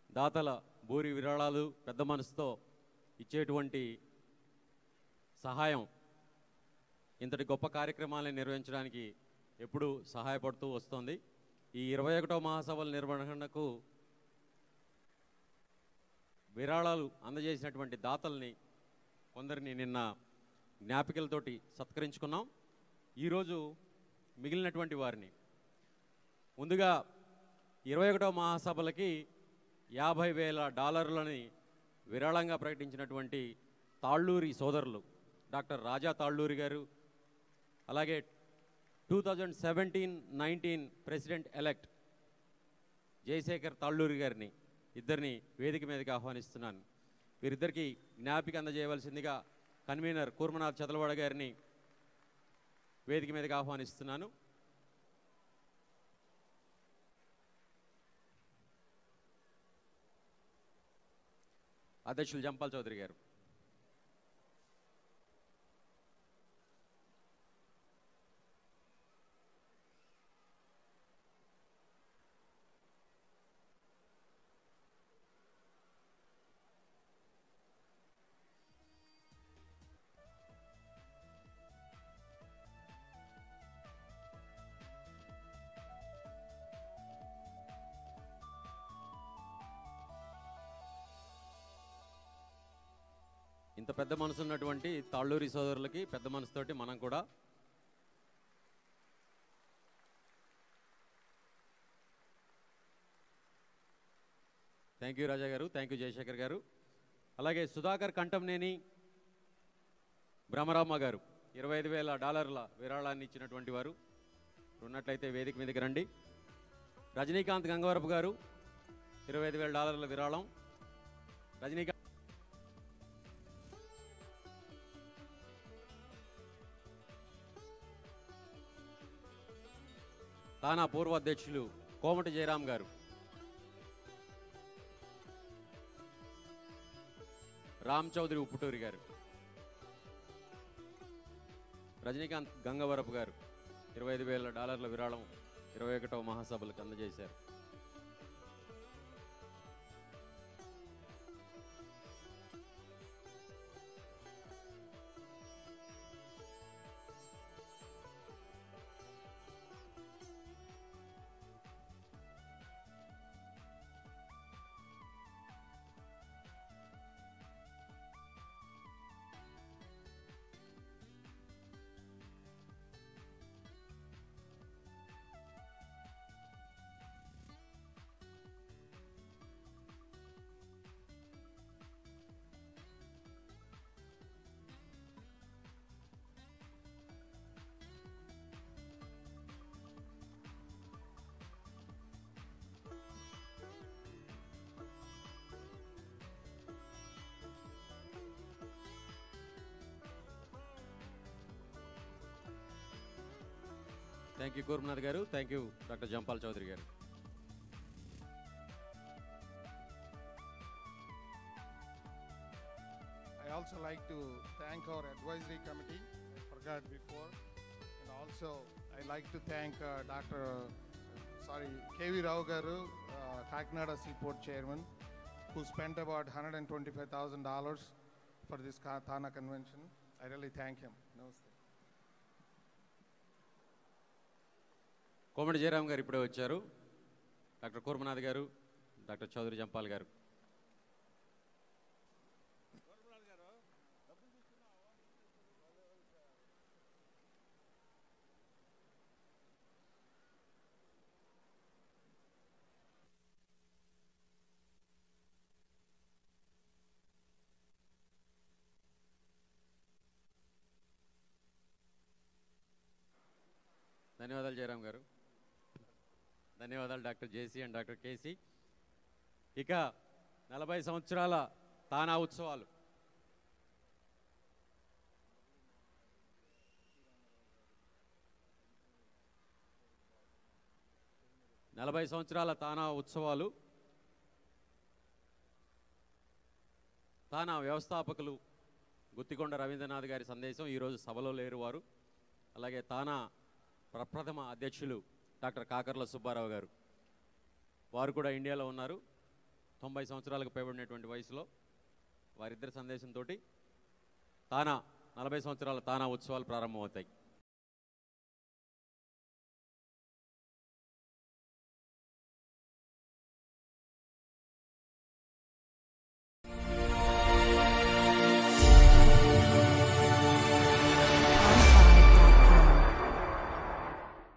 దాతల భూరి విరాళాలు పెద్ద మనసుతో ఇచ్చేటువంటి సహాయం ఇంతటి గొప్ప కార్యక్రమాలను నిర్వహించడానికి ఎప్పుడూ సహాయపడుతూ వస్తోంది ఈ ఇరవై ఒకటో మహాసభల నిర్వహణకు విరాళాలు అందజేసినటువంటి దాతల్ని కొందరిని నిన్న జ్ఞాపికలతోటి సత్కరించుకున్నాం ఈరోజు మిగిలినటువంటి వారిని ముందుగా ఇరవై ఒకటో మహాసభలకి యాభై వేల డాలర్లని విరాళంగా ప్రకటించినటువంటి తాళ్ళూరి సోదరులు డాక్టర్ రాజా తాళ్ళూరి గారు అలాగే two thousand seventeen nineteen president elect Jayasekhar Talluri గారిని ఇద్దరిని వేదిక మీదకి ఆహ్వానిస్తున్నాను వీరిద్దరికి జ్ఞాపిక అందజేయవలసిందిగా కన్వీనర్ కూర్మనాథ్ చదలవాడ గారిని వేదిక మీదకి ఆహ్వానిస్తున్నాను అధ్యక్షులు జంపాల్ చౌదరి గారు ఇంత పెద్ద మనసు ఉన్నటువంటి తాళ్ళూరి సోదరులకి పెద్ద మనసుతోటి మనం కూడా థ్యాంక్ యూ రాజా గారు థ్యాంక్ యూ జయశేఖర్ గారు అలాగే సుధాకర్ కంఠంనేని బ్రహ్మరామ గారు ఇరవై ఐదు వేల డాలర్ల విరాళాన్ని ఇచ్చినటువంటి వారు ఉన్నట్లయితే వేదిక మీదకి రండి రజనీకాంత్ గంగవరపు గారు ఇరవై ఐదు వేల డాలర్ల విరాళం రజనీకాంత్ తానా పూర్వ అధ్యక్షులు కోమటి జయరాం గారు రామ్ చౌదరి ఉప్పుటూరి గారు రజనీకాంత్ గంగవరపు గారు ఇరవై ఐదు వేల డాలర్ల విరాళం ఇరవై ఒకటవ మహాసభలకు అందజేశారు థ్యాంక్ యూ కూర్మనాథ్ గారు thank you doctor Jampal Chowdary గారు I also like to thank our advisory committee. I forgot before. And also, I like to thank uh, Dr. Sorry, KV Rao Garu, uh, Kakinada Seaport Chairman, who spent about $125,000 for this Ka- Thana convention. I really thank him. Namaste. కోమటి జయరాం గారు ఇప్పుడే వచ్చారు doctor Kurmanath గారు doctor Chowdary జంపాల్ గారు ధన్యవాదాలు జయరాం గారు ధన్యవాదాలు doctor JC and doctor KC ఇక నలభై సంవత్సరాల తానా ఉత్సవాలు నలభై సంవత్సరాల తానా ఉత్సవాలు తానా వ్యవస్థాపకులు గుత్తికొండ రవీంద్రనాథ్ గారి సందేశం ఈరోజు సభలో లేరు వారు అలాగే తానా ప్రప్రథమ అధ్యక్షులు డాక్టర్ కాకర్ల సుబ్బారావు గారు వారు కూడా ఇండియాలో ఉన్నారు తొంభై సంవత్సరాలకు పైబడినటువంటి వయసులో వారిద్దరి సందేశంతో తానా నలభై సంవత్సరాల తానా ఉత్సవాలు ప్రారంభమవుతాయి